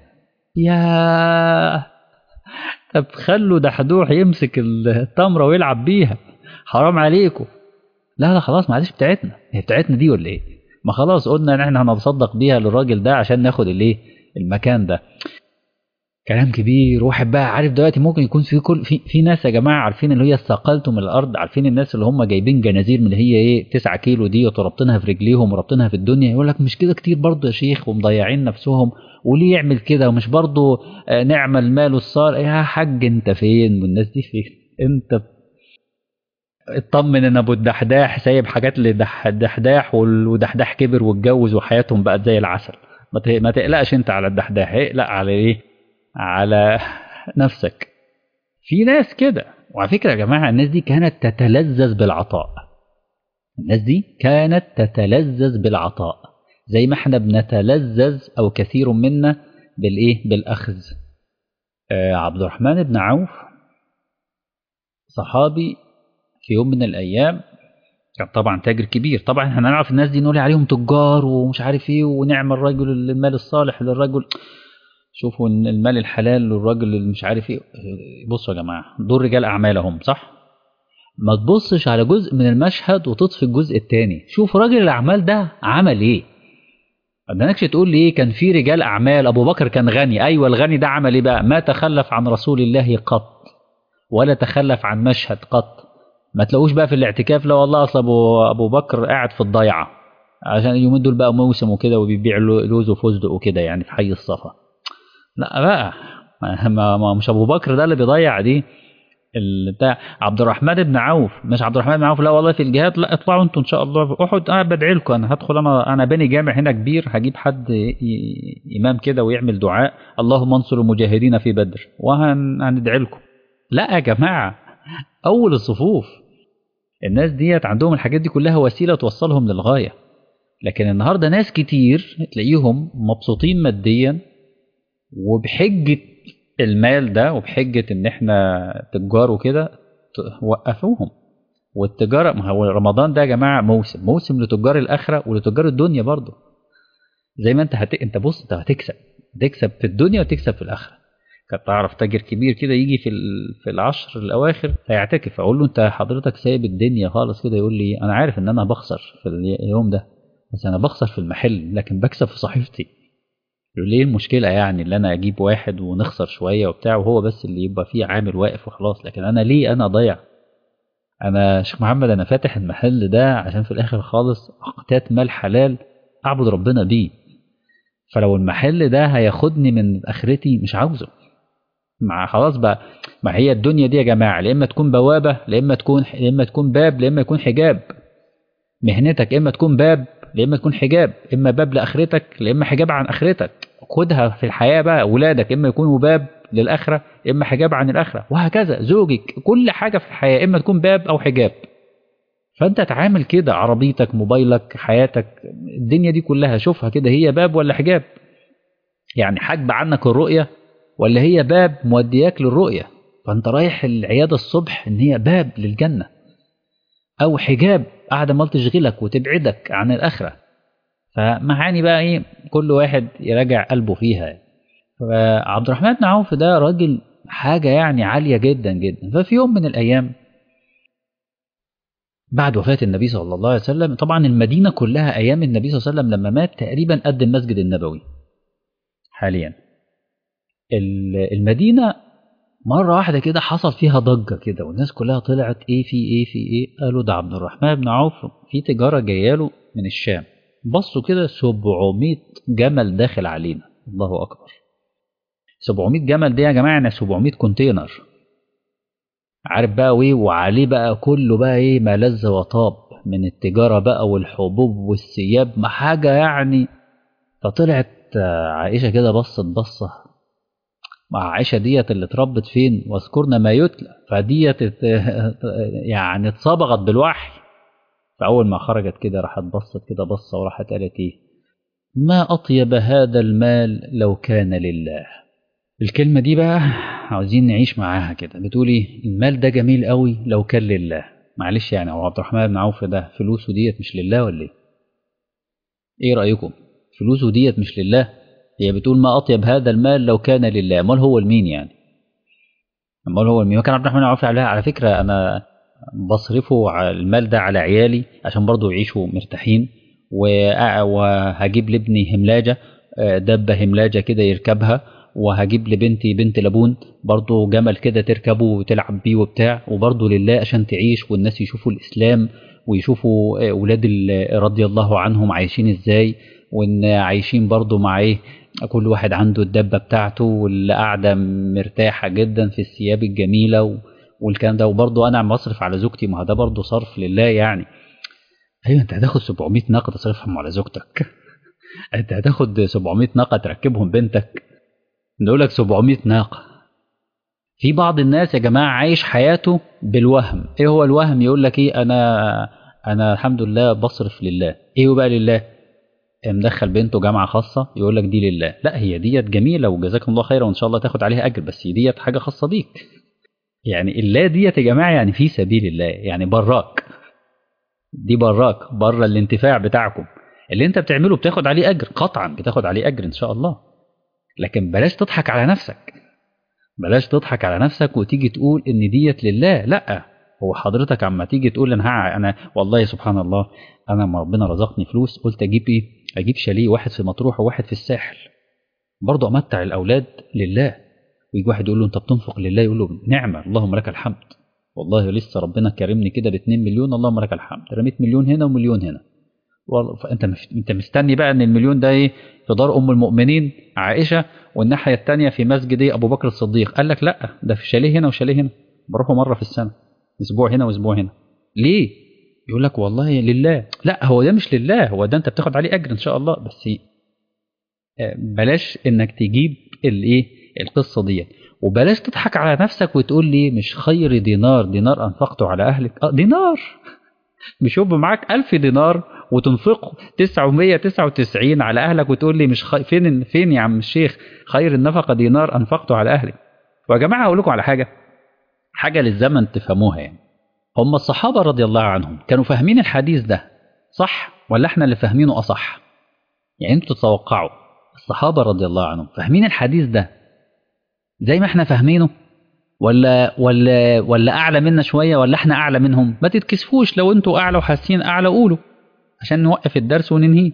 يا طب خلوا دحدوح يمسك التمره ويلعب بيها حرام عليكم لا لا خلاص ما عادش بتاعتنا هي بتاعتنا دي ولا ايه ما خلاص قلنا ان احنا هنتصدق بيها للراجل ده عشان ناخد الايه المكان ده كلام كبير واحد بقى عارف دلوقتي ممكن يكون في كل في, في ناس يا جماعه عارفين اللي هي استقلتم من الارض عارفين الناس اللي هم جايبين جنازير من اللي هي ايه 9 كيلو دي ورابطينها في رجليهم ورابطينها في الدنيا يقول لك مش كده كتير برضه يا شيخ ومضيعين نفسهم وليه يعمل كده ومش برضه نعمل ماله الصار يا حاج انت فين والناس دي فين انت اطمن ان ابو الدحداح سايب حاجات لدحداح ودحداح كبر واتجوز وحياتهم بقت زي العسل ما تقلقش انت على الدحداح اقلق على ايه على نفسك في ناس كده وعلى فكرة يا جماعة الناس دي كانت تتلذذ بالعطاء الناس دي كانت تتلذذ بالعطاء زي ما احنا بنتلذذ أو كثير منا بالإيه بالأخذ آه عبد الرحمن بن عوف صحابي في يوم من الأيام كان طبعا تاجر كبير طبعا احنا نعرف الناس دي نقول عليهم تجار ومش عارف ايه ونعم الرجل المال الصالح للرجل شوفوا ان المال الحلال للراجل اللي مش عارف ايه بصوا يا جماعه دول رجال اعمال هم صح ما تبصش على جزء من المشهد وتطفي الجزء الثاني شوف راجل الاعمال ده عمل ايه ما بدناكش تقول لي ايه كان في رجال اعمال ابو بكر كان غني ايوه الغني ده عمل ايه بقى ما تخلف عن رسول الله قط ولا تخلف عن مشهد قط ما تلاقوش بقى في الاعتكاف لا والله اصل ابو ابو بكر قاعد في الضيعه عشان اليومين دول بقى موسم وكده وبيبيع لوز وفستق وكده يعني في حي الصفا لا بقى ما, ما مش ابو بكر ده اللي بيضيع دي بتاع عبد الرحمن بن عوف مش عبد الرحمن بن عوف لا والله في الجهاد لا اطلعوا انتوا ان شاء الله في احد انا بدعي لكم انا هدخل انا انا باني جامع هنا كبير هجيب حد امام كده ويعمل دعاء اللهم انصر المجاهدين في بدر وهندعي لكم لا يا جماعه اول الصفوف الناس ديت عندهم الحاجات دي كلها وسيله توصلهم للغايه لكن النهارده ناس كتير تلاقيهم مبسوطين ماديا وبحجة المال ده وبحجة ان احنا تجار وكده وقفوهم والتجارة ما هو رمضان ده يا جماعة موسم موسم لتجار الآخرة ولتجار الدنيا برضه زي ما انت هت... انت بص انت هتكسب تكسب في الدنيا وتكسب في الآخرة كنت تعرف تاجر كبير كده يجي في ال... في العشر الأواخر هيعتكف أقول له أنت حضرتك سايب الدنيا خالص كده يقول لي أنا عارف إن أنا بخسر في اليوم ده بس أنا بخسر في المحل لكن بكسب في صحيفتي ليه المشكلة يعني اللي أنا أجيب واحد ونخسر شوية وبتاع وهو بس اللي يبقى فيه عامل واقف وخلاص لكن أنا ليه أنا ضيع أنا شيخ محمد أنا فاتح المحل ده عشان في الآخر خالص أقتات مال حلال أعبد ربنا بيه فلو المحل ده هياخدني من آخرتي مش عاوزه مع خلاص بقى ما هي الدنيا دي يا جماعة يا إما تكون بوابة يا إما تكون يا إما تكون باب يا إما يكون حجاب مهنتك إما تكون باب يا إما تكون حجاب إما باب لآخرتك يا إما حجاب عن آخرتك خدها في الحياه بقى اولادك اما يكونوا باب للاخره اما حجاب عن الاخره وهكذا زوجك كل حاجه في الحياه اما تكون باب او حجاب فانت تعامل كده عربيتك موبايلك حياتك الدنيا دي كلها شوفها كده هي باب ولا حجاب يعني حجب عنك الرؤيه ولا هي باب مودياك للرؤيه فانت رايح العياده الصبح ان هي باب للجنه او حجاب قاعده ما تشغلك وتبعدك عن الاخره فمعاني بقى ايه كل واحد يراجع قلبه فيها فعبد الرحمن بن عوف ده راجل حاجه يعني عاليه جدا جدا ففي يوم من الايام بعد وفاة النبي صلى الله عليه وسلم طبعا المدينة كلها أيام النبي صلى الله عليه وسلم لما مات تقريبا قد المسجد النبوي حاليا المدينة مرة واحدة كده حصل فيها ضجة كده والناس كلها طلعت ايه في ايه في ايه قالوا ده عبد الرحمن بن عوف في تجارة جاياله من الشام بصوا كده 700 جمل داخل علينا الله أكبر 700 جمل دي يا جماعة يعني 700 كونتينر عارف بقى ايه وعليه بقى كله بقى ايه ما لذ وطاب من التجارة بقى والحبوب والثياب ما حاجة يعني فطلعت عائشة كده بصت بصة مع عائشة ديت اللي اتربت فين واذكرنا ما يتلى فديت يعني اتصبغت بالوحي فأول ما خرجت كده راحت بصت كده بصة وراحت قالت ايه ما أطيب هذا المال لو كان لله الكلمة دي بقى عاوزين نعيش معاها كده بتقولي المال ده جميل قوي لو كان لله معلش يعني هو عبد الرحمن بن عوف ده فلوسه ديت مش لله ولا ايه؟ ايه رأيكم؟ فلوسه ديت مش لله هي بتقول ما أطيب هذا المال لو كان لله امال هو المين يعني؟ امال هو المين؟ وكان عبد الرحمن بن عوف على على فكرة أنا بصرفه على المال ده على عيالي عشان برضه يعيشوا مرتاحين وهجيب لابني هملاجة دبة هملاجة كده يركبها وهجيب لبنتي بنت لبون برضه جمل كده تركبه وتلعب بيه وبتاع وبرضه لله عشان تعيش والناس يشوفوا الإسلام ويشوفوا أولاد رضي الله عنهم عايشين إزاي وإن عايشين برضه مع إيه كل واحد عنده الدبة بتاعته واللي قاعدة مرتاحة جدا في الثياب الجميلة والكلام ده وبرضه أنا مصرف على زوجتي ما ده برضه صرف لله يعني أيوه أنت هتاخد 700 ناقة تصرفهم على زوجتك أنت هتاخد 700 ناقة تركبهم بنتك نقول لك 700 ناقة في بعض الناس يا جماعة عايش حياته بالوهم ايه هو الوهم يقول لك ايه انا انا الحمد لله بصرف لله ايه بقى لله مدخل بنته جامعة خاصة يقول لك دي لله لا هي ديت جميلة وجزاكم الله خيرا وان شاء الله تاخد عليها اجر بس ديت حاجة خاصة بيك يعني الله ديت يا جماعة يعني في سبيل الله يعني براك دي براك بره الانتفاع بتاعكم اللي انت بتعمله بتاخد عليه اجر قطعا بتاخد عليه اجر ان شاء الله لكن بلاش تضحك على نفسك بلاش تضحك على نفسك وتيجي تقول ان ديت لله لا هو حضرتك عما تيجي تقول انا انا والله سبحان الله انا ما ربنا رزقني فلوس قلت اجيب ايه اجيب شاليه واحد في مطروح وواحد في الساحل برضه امتع الاولاد لله ويجي واحد يقول له انت بتنفق لله يقول له نعمه اللهم لك الحمد والله لسه ربنا كرمني كده ب 2 مليون اللهم لك الحمد رميت مليون هنا ومليون هنا فانت انت مستني بقى ان المليون ده ايه في دار ام المؤمنين عائشه والناحيه الثانيه في مسجد ايه ابو بكر الصديق قال لك لا ده في شاليه هنا وشاليه هنا بروحوا مره في السنه اسبوع هنا واسبوع هنا ليه يقول لك والله لله لا هو ده مش لله هو ده انت بتاخد عليه اجر ان شاء الله بس بلاش انك تجيب الايه القصه دي وبلاش تضحك على نفسك وتقول لي مش خير دينار دينار انفقته على اهلك اه دينار مش يبقى معاك ألف دينار وتنفقه 999 على أهلك وتقول لي مش خي... فين فين يا عم الشيخ خير النفقة دينار أنفقته على أهلك ويا جماعة أقول لكم على حاجة حاجة للزمن تفهموها يعني هم الصحابة رضي الله عنهم كانوا فاهمين الحديث ده صح ولا احنا اللي فاهمينه أصح يعني انتوا تتوقعوا الصحابة رضي الله عنهم فاهمين الحديث ده زي ما احنا فاهمينه ولا ولا ولا اعلى منا شويه ولا احنا اعلى منهم ما تتكسفوش لو انتوا اعلى وحاسين اعلى قولوا عشان نوقف الدرس وننهيه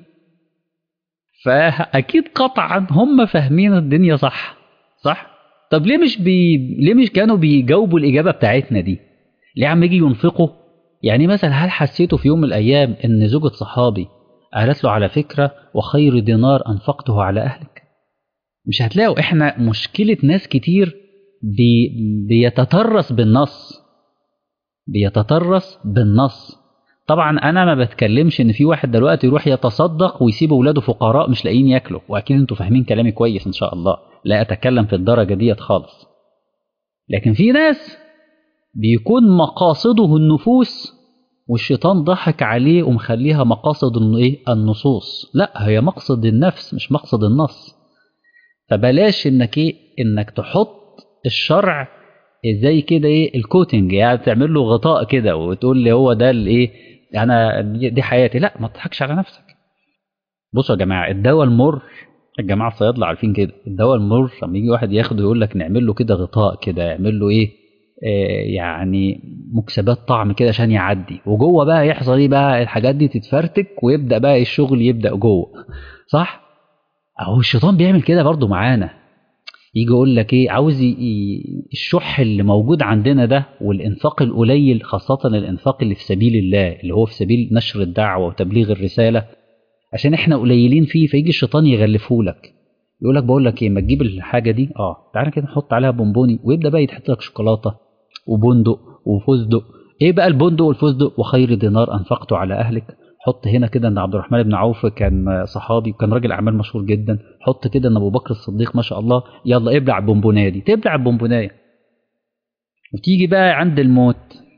فاكيد قطعا هم فاهمين الدنيا صح صح طب ليه مش بي... ليه مش كانوا بيجاوبوا الاجابه بتاعتنا دي ليه عم يجي ينفقوا يعني مثلا هل حسيتوا في يوم من الايام ان زوجة صحابي قالت له على فكره وخير دينار انفقته على اهلك مش هتلاقوا احنا مشكله ناس كتير بي... بيتطرس بالنص بيتطرس بالنص طبعا انا ما بتكلمش ان في واحد دلوقتي يروح يتصدق ويسيب اولاده فقراء مش لاقيين ياكلوا واكيد انتوا فاهمين كلامي كويس ان شاء الله لا اتكلم في الدرجه ديت خالص لكن في ناس بيكون مقاصده النفوس والشيطان ضحك عليه ومخليها مقاصد الن- ايه النصوص لا هي مقصد النفس مش مقصد النص فبلاش انك ايه انك تحط الشرع زي كده ايه الكوتنج يعني تعمل له غطاء كده وتقول لي هو ده الايه انا دي دي حياتي لا ما تضحكش على نفسك بصوا يا جماعه الدواء المر الجماعه الصيادله عارفين كده الدواء المر لما يجي واحد ياخده يقول لك نعمل له كده غطاء كده يعمل له ايه آه يعني مكسبات طعم كده عشان يعدي وجوه بقى يحصل ايه بقى الحاجات دي تتفرتك ويبدا بقى الشغل يبدا جوه صح اهو الشيطان بيعمل كده برضو معانا يجي يقول لك ايه عاوز ي- ي- الشح اللي موجود عندنا ده والانفاق القليل خاصه الانفاق اللي في سبيل الله اللي هو في سبيل نشر الدعوه وتبليغ الرساله عشان احنا قليلين فيه فيجي الشيطان يغلفه لك يقول لك بقول لك ايه ما تجيب الحاجه دي اه تعالى كده نحط عليها بونبوني ويبدا بقى يتحط لك شوكولاته وبندق وفستق ايه بقى البندق والفستق وخير دينار انفقته على اهلك حط هنا كده ان عبد الرحمن بن عوف كان صحابي وكان راجل اعمال مشهور جدا حط كده ان ابو بكر الصديق ما شاء الله يلا ابلع البونبونايه دي تبلع البونبونايه وتيجي بقى عند الموت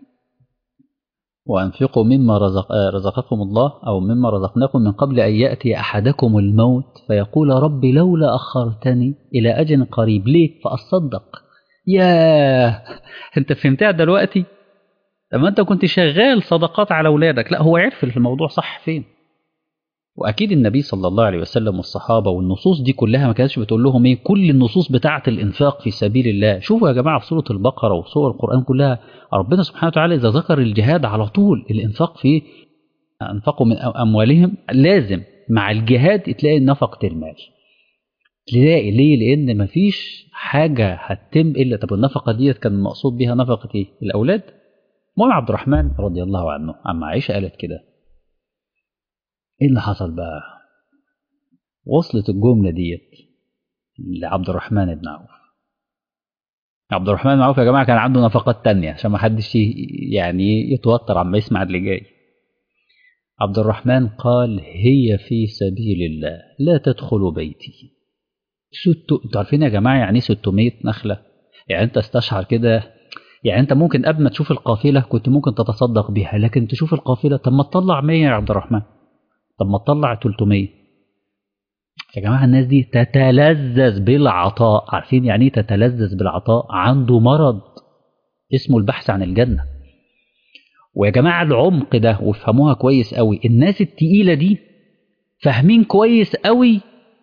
وأنفقوا مما رزق آه، رزقكم الله أو مما رزقناكم من قبل أن يأتي أحدكم الموت فيقول رب لولا أخرتني إلى أجل قريب ليه فأصدق ياه أنت فهمتها دلوقتي لما أنت كنت شغال صدقات على أولادك لا هو عرف الموضوع صح فين واكيد النبي صلى الله عليه وسلم والصحابه والنصوص دي كلها ما كانتش بتقول لهم ايه كل النصوص بتاعه الانفاق في سبيل الله شوفوا يا جماعه في سوره البقره وسور القران كلها ربنا سبحانه وتعالى اذا ذكر الجهاد على طول الانفاق في انفقوا من اموالهم لازم مع الجهاد تلاقي نفقه المال تلاقي ليه لان مفيش حاجه هتتم الا طب النفقه ديت كان المقصود بيها نفقه ايه الاولاد المهم عبد الرحمن رضي الله عنه عما عائشه قالت كده ايه اللي حصل بقى وصلت الجمله ديت لعبد الرحمن بن عوف عبد الرحمن بن عوف يا جماعه كان عنده نفقات تانية عشان ما حدش ي- يعني يتوتر عما يسمع اللي جاي عبد الرحمن قال هي في سبيل الله لا تدخل بيتي ست انتوا عارفين يا جماعه يعني ايه 600 نخله يعني انت استشعر كده يعني انت ممكن قبل ما تشوف القافله كنت ممكن تتصدق بيها لكن تشوف القافله طب ما تطلع 100 يا عبد الرحمن طب ما تطلع 300 يا جماعه الناس دي تتلذذ بالعطاء عارفين يعني ايه تتلذذ بالعطاء عنده مرض اسمه البحث عن الجنه ويا جماعه العمق ده وافهموها كويس قوي الناس التقيله دي فاهمين كويس قوي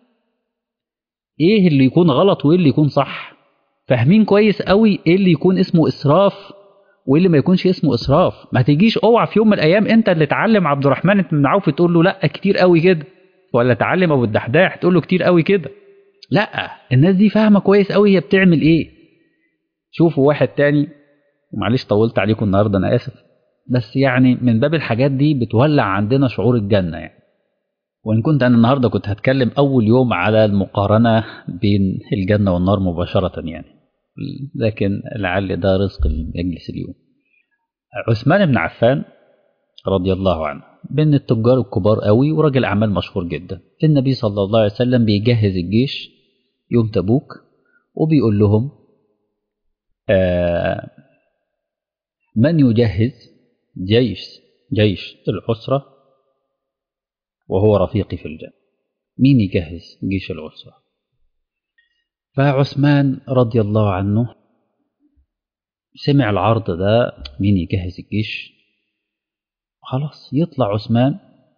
ايه اللي يكون غلط وايه اللي يكون صح فاهمين كويس قوي ايه اللي يكون اسمه اسراف وايه اللي ما يكونش اسمه اسراف ما تجيش اوعى في يوم من الايام انت اللي تعلم عبد الرحمن بن عوف تقول له لا كتير قوي كده ولا تعلم ابو الدحداح تقول له كتير قوي كده لا الناس دي فاهمه كويس قوي هي بتعمل ايه شوفوا واحد تاني ومعلش طولت عليكم النهارده انا اسف بس يعني من باب الحاجات دي بتولع عندنا شعور الجنه يعني وان كنت انا النهارده كنت هتكلم اول يوم على المقارنه بين الجنه والنار مباشره يعني لكن لعل ده رزق المجلس اليوم عثمان بن عفان رضي الله عنه من التجار الكبار قوي وراجل اعمال مشهور جدا النبي صلى الله عليه وسلم بيجهز الجيش يوم تبوك وبيقول لهم آه من يجهز جيش جيش العسرة وهو رفيقي في الجنة مين يجهز جيش العسرة فعثمان رضي الله عنه سمع العرض ده مين يجهز الجيش خلاص يطلع عثمان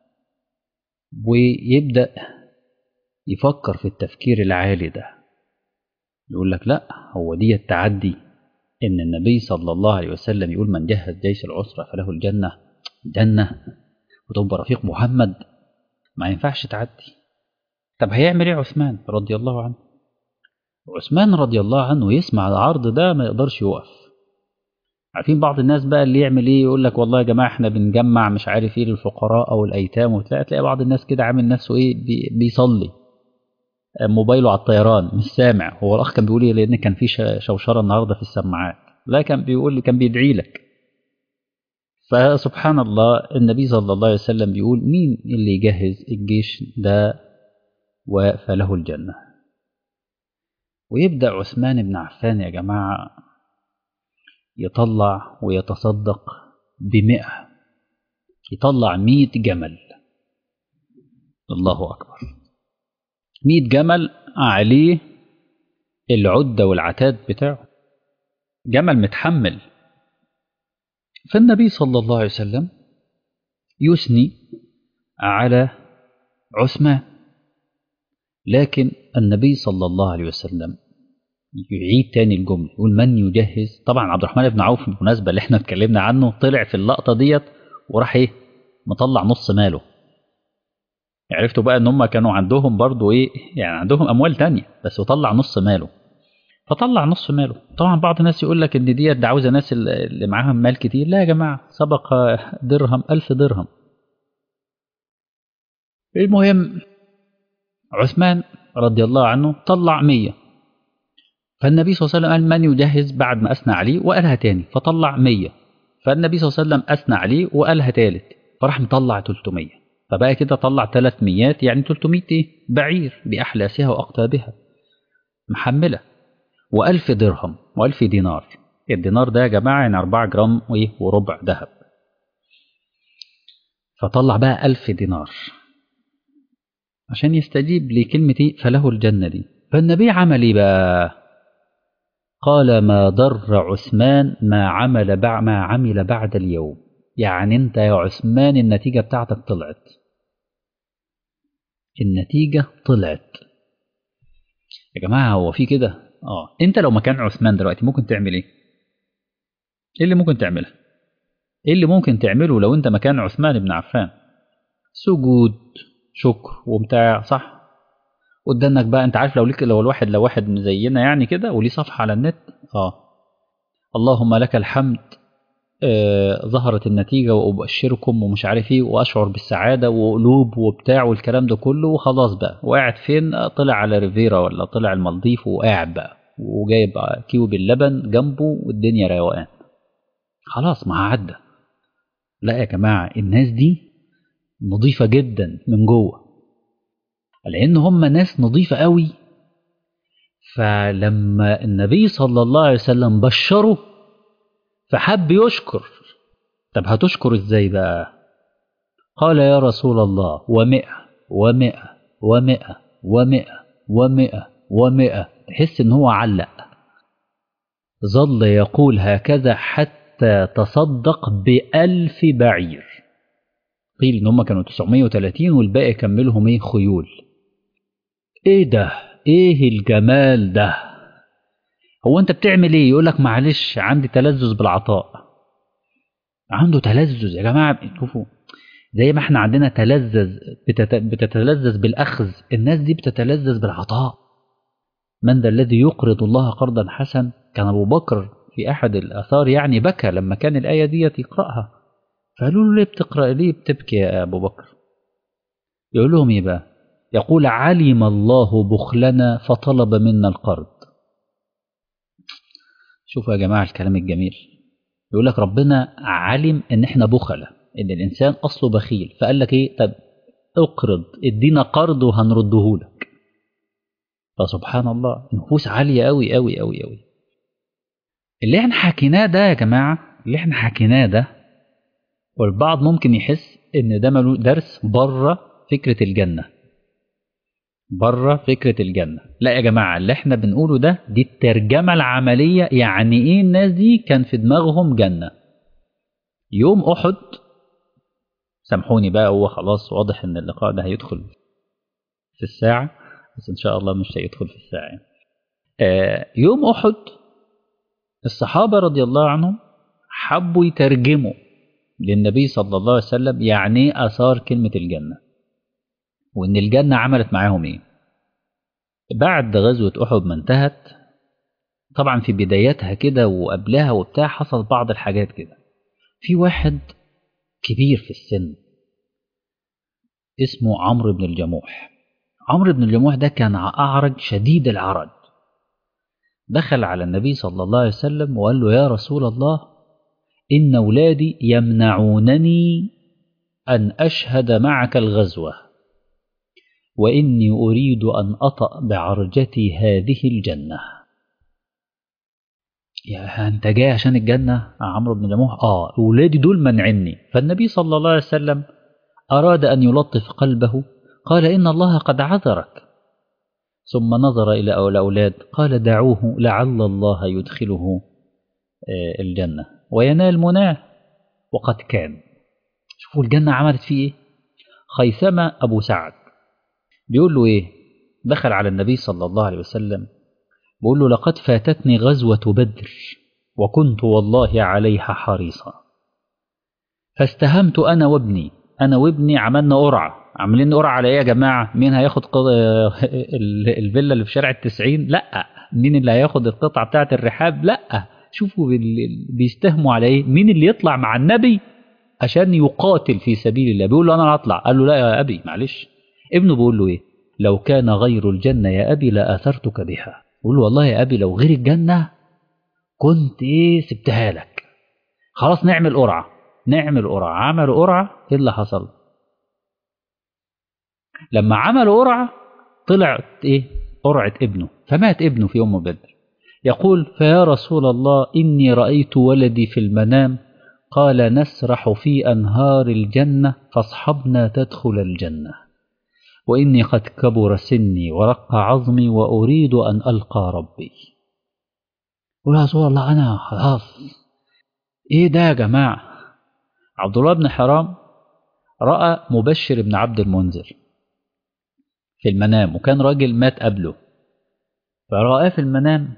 ويبدأ يفكر في التفكير العالي ده يقول لك لا هو دي التعدي ان النبي صلى الله عليه وسلم يقول من جهز جيش العسرة فله الجنة جنة وتبقى رفيق محمد ما ينفعش تعدي طب هيعمل ايه عثمان رضي الله عنه عثمان رضي الله عنه يسمع العرض ده ما يقدرش يوقف عارفين بعض الناس بقى اللي يعمل ايه يقول لك والله يا جماعه احنا بنجمع مش عارف ايه للفقراء او الايتام وتلاقي تلاقي بعض الناس كده عامل نفسه ايه بي بيصلي موبايله على الطيران مش سامع هو الاخ كان بيقول ايه لان كان في شوشره النهارده في السماعات لا كان بيقول لي كان بيدعي لك فسبحان الله النبي صلى الله عليه وسلم بيقول مين اللي يجهز الجيش ده فله الجنة ويبدأ عثمان بن عفان يا جماعة يطلع ويتصدق بمئة يطلع مئة جمل الله أكبر مئة جمل عليه العدة والعتاد بتاعه جمل متحمل فالنبي صلى الله عليه وسلم يثني على عثمان لكن النبي صلى الله عليه وسلم يعيد تاني الجملة يقول من يجهز طبعا عبد الرحمن بن عوف بالمناسبة اللي احنا اتكلمنا عنه طلع في اللقطة ديت وراح ايه مطلع نص ماله عرفتوا بقى ان هم كانوا عندهم برضو ايه يعني عندهم اموال تانية بس وطلع نص ماله فطلع نص ماله طبعا بعض الناس يقول لك ان ديت ده عاوزه ناس اللي معاهم مال كتير لا يا جماعه سبق درهم ألف درهم المهم عثمان رضي الله عنه طلع مية فالنبي صلى الله عليه وسلم قال من يجهز بعد ما أثنى عليه وقالها تاني فطلع مية فالنبي صلى الله عليه وسلم أثنى عليه وقالها تالت فراح مطلع 300 فبقى كده طلع ثلاث ميات يعني 300 ايه بعير بأحلاسها وأقطابها محملة وألف درهم وألف دينار الدينار ده يا جماعة يعني 4 جرام وإيه وربع ذهب فطلع بقى ألف دينار عشان يستجيب لكلمة فله الجنة دي فالنبي عمل ايه بقى قال ما ضر عثمان ما عمل بع ما عمل بعد اليوم يعني انت يا عثمان النتيجة بتاعتك طلعت النتيجة طلعت يا جماعة هو في كده اه انت لو مكان عثمان دلوقتي ممكن تعمل ايه ايه اللي ممكن تعمله ايه اللي ممكن تعمله لو انت مكان عثمان بن عفان سجود شكر وبتاع صح قدامك بقى انت عارف لو ليك لو الواحد لو واحد زينا يعني كده وليه صفحه على النت اه اللهم لك الحمد آه ظهرت النتيجه وابشركم ومش عارف ايه واشعر بالسعاده وقلوب وبتاع والكلام ده كله وخلاص بقى وقاعد فين طلع على ريفيرا ولا طلع المالديف وقاعد بقى وجايب كيو باللبن جنبه والدنيا روقان خلاص ما عدى لا يا جماعه الناس دي نظيفة جدا من جوه لأن هم ناس نظيفة قوي فلما النبي صلى الله عليه وسلم بشره فحب يشكر طب هتشكر ازاي بقى قال يا رسول الله ومئة ومئة ومئة ومئة ومئة ومئة تحس ان هو علق ظل يقول هكذا حتى تصدق بألف بعير قيل ان هم كانوا 930 والباقي كملهم ايه خيول ايه ده ايه الجمال ده هو انت بتعمل ايه يقول لك معلش عندي تلذذ بالعطاء عنده تلذذ يا جماعه شوفوا زي ما احنا عندنا تلذذ بتت... بتتلذذ بالاخذ الناس دي بتتلذذ بالعطاء من ذا الذي يقرض الله قرضا حسن كان ابو بكر في احد الاثار يعني بكى لما كان الايه ديت يقراها فقالوا له ليه بتقرأ ليه بتبكي يا أبو بكر يقول لهم إيه بقى يقول علم الله بخلنا فطلب منا القرض شوفوا يا جماعة الكلام الجميل يقول لك ربنا علم ان احنا بخلة ان الانسان اصله بخيل فقال لك ايه طب اقرض ادينا قرض وهنرده لك فسبحان الله نفوس عالية قوي قوي قوي قوي اللي احنا حكيناه ده يا جماعة اللي احنا حكيناه ده والبعض ممكن يحس ان ده ملو درس بره فكرة الجنة بره فكرة الجنة لا يا جماعة اللي احنا بنقوله ده دي الترجمة العملية يعني ايه الناس دي كان في دماغهم جنة يوم احد سامحوني بقى هو خلاص واضح ان اللقاء ده هيدخل في الساعة بس ان شاء الله مش هيدخل في الساعة يعني. آه يوم احد الصحابة رضي الله عنهم حبوا يترجموا للنبي صلى الله عليه وسلم يعني ايه اثار كلمة الجنة وان الجنة عملت معاهم ايه بعد غزوة احد ما انتهت طبعا في بداياتها كده وقبلها وبتاع حصل بعض الحاجات كده في واحد كبير في السن اسمه عمرو بن الجموح عمرو بن الجموح ده كان أعرج شديد العرج دخل على النبي صلى الله عليه وسلم وقال له يا رسول الله إن أولادي يمنعونني أن أشهد معك الغزوة وإني أريد أن أطأ بعرجتي هذه الجنة يا أنت جاي عشان الجنة يا عمرو بن جموح آه أولادي دول منعني فالنبي صلى الله عليه وسلم أراد أن يلطف قلبه قال إن الله قد عذرك ثم نظر إلى الأولاد قال دعوه لعل الله يدخله الجنة وينال مناه وقد كان شوفوا الجنة عملت فيه إيه خيثمة أبو سعد بيقول له إيه دخل على النبي صلى الله عليه وسلم بيقول له لقد فاتتني غزوة بدر وكنت والله عليها حريصا فاستهمت أنا وابني أنا وابني عملنا قرعة عاملين قرعة على إيه يا جماعة مين هياخد قض... الفيلا اللي في شارع التسعين لا مين اللي هياخد القطعة بتاعة الرحاب لا شوفوا بيستهموا على إيه مين اللي يطلع مع النبي عشان يقاتل في سبيل الله بيقول له أنا هطلع قال له لا يا أبي معلش ابنه بيقول له إيه لو كان غير الجنة يا أبي لآثرتك بها بيقول له والله يا أبي لو غير الجنة كنت إيه سبتها لك خلاص نعمل قرعة نعمل قرعة عملوا قرعة إيه اللي حصل لما عملوا قرعة طلعت إيه قرعة ابنه فمات ابنه في يوم بدر يقول فيا رسول الله إني رأيت ولدي في المنام قال نسرح في أنهار الجنة فاصحبنا تدخل الجنة وإني قد كبر سني ورق عظمي وأريد أن ألقى ربي يا رسول الله أنا خلاص إيه ده يا جماعة عبد الله بن حرام رأى مبشر بن عبد المنذر في المنام وكان راجل مات قبله فرآه في المنام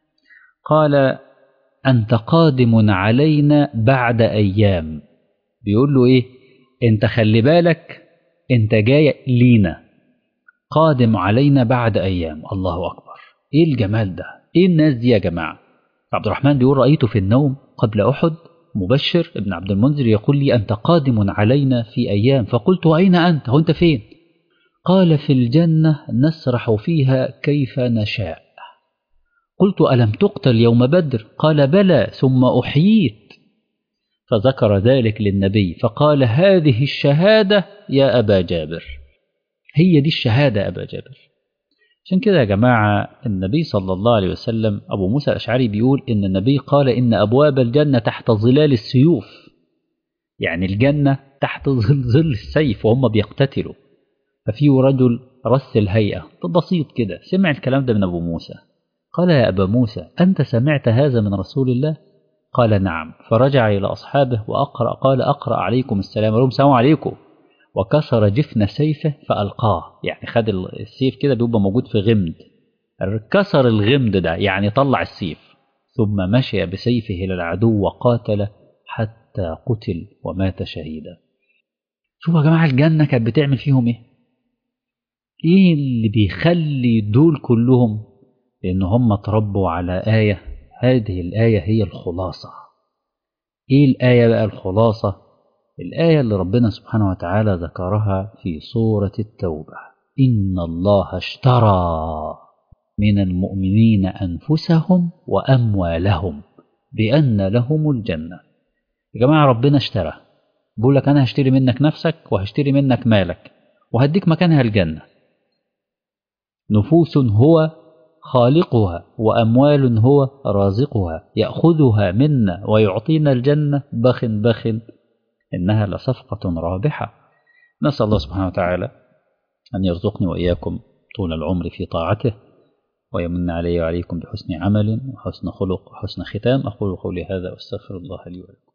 قال أنت قادم علينا بعد أيام بيقول له إيه أنت خلي بالك أنت جاي لينا قادم علينا بعد أيام الله أكبر إيه الجمال ده إيه الناس دي يا جماعة عبد الرحمن بيقول رأيته في النوم قبل أحد مبشر ابن عبد المنذر يقول لي أنت قادم علينا في أيام فقلت أين أنت هو أنت فين قال في الجنة نسرح فيها كيف نشاء قلت ألم تقتل يوم بدر قال بلى ثم أحييت فذكر ذلك للنبي فقال هذه الشهادة يا أبا جابر هي دي الشهادة أبا جابر عشان كده يا جماعة النبي صلى الله عليه وسلم أبو موسى الأشعري بيقول إن النبي قال إن أبواب الجنة تحت ظلال السيوف يعني الجنة تحت ظل, ظل السيف وهم بيقتتلوا ففي رجل رس الهيئة بسيط كده سمع الكلام ده من أبو موسى قال يا أبا موسى أنت سمعت هذا من رسول الله قال نعم فرجع إلى أصحابه وأقرأ قال أقرأ عليكم السلام عليكم السلام عليكم وكسر جفن سيفه فألقاه يعني خد السيف كده بيبقى موجود في غمد كسر الغمد ده يعني طلع السيف ثم مشي بسيفه إلى العدو وقاتل حتى قتل ومات شهيدا شوفوا يا جماعة الجنة كانت بتعمل فيهم إيه إيه اللي بيخلي دول كلهم لأن هم تربوا على آية هذه الآية هي الخلاصة إيه الآية بقى الخلاصة الآية اللي ربنا سبحانه وتعالى ذكرها في سورة التوبة إن الله اشترى من المؤمنين أنفسهم وأموالهم بأن لهم الجنة يا جماعة ربنا اشترى بيقول لك أنا هشتري منك نفسك وهشتري منك مالك وهديك مكانها الجنة نفوس هو خالقها وأموال هو رازقها يأخذها منا ويعطينا الجنة بخ بخ إنها لصفقة رابحة نسأل الله سبحانه وتعالى أن يرزقني وإياكم طول العمر في طاعته ويمن علي وعليكم بحسن عمل وحسن خلق وحسن ختام أقول قولي هذا وأستغفر الله لي ولكم